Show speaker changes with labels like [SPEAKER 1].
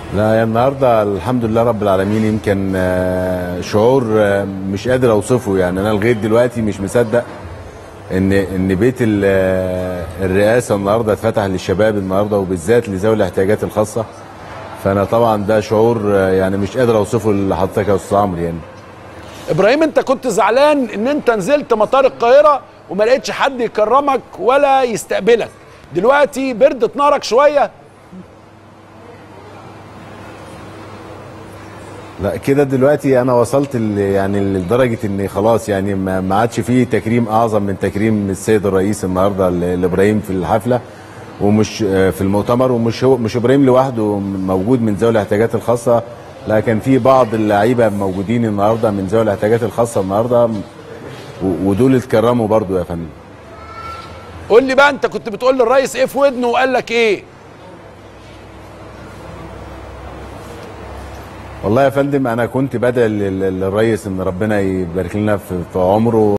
[SPEAKER 1] لا يا النهارده الحمد لله رب العالمين يمكن آه، شعور آه، مش قادر اوصفه يعني انا لغايه دلوقتي مش مصدق ان ان بيت ال- آه، الرئاسه النهارده اتفتح للشباب النهارده وبالذات لذوي الاحتياجات الخاصه فانا طبعا ده شعور آه، يعني مش قادر اوصفه لحضرتك يا استاذ عمرو يعني
[SPEAKER 2] ابراهيم انت كنت زعلان ان انت نزلت مطار القاهره وما لقيتش حد يكرمك ولا يستقبلك دلوقتي بردت نارك شويه
[SPEAKER 1] لا كده دلوقتي انا وصلت ل- يعني لدرجه ان خلاص يعني ما ما عادش فيه تكريم اعظم من تكريم السيد الرئيس النهارده ل- لابراهيم في الحفله ومش آه، في المؤتمر ومش هو مش ابراهيم لوحده موجود من ذوي الاحتياجات الخاصه لا كان في بعض اللعيبه موجودين النهارده من ذوي الاحتياجات الخاصه النهارده و- ودول اتكرموا برضو يا فندم
[SPEAKER 2] قول لي بقى انت كنت بتقول للرئيس ايه في ودنه وقال لك ايه
[SPEAKER 1] والله يا فندم انا كنت بدعي لل- للرئيس ان ربنا يبارك لنا في في عمره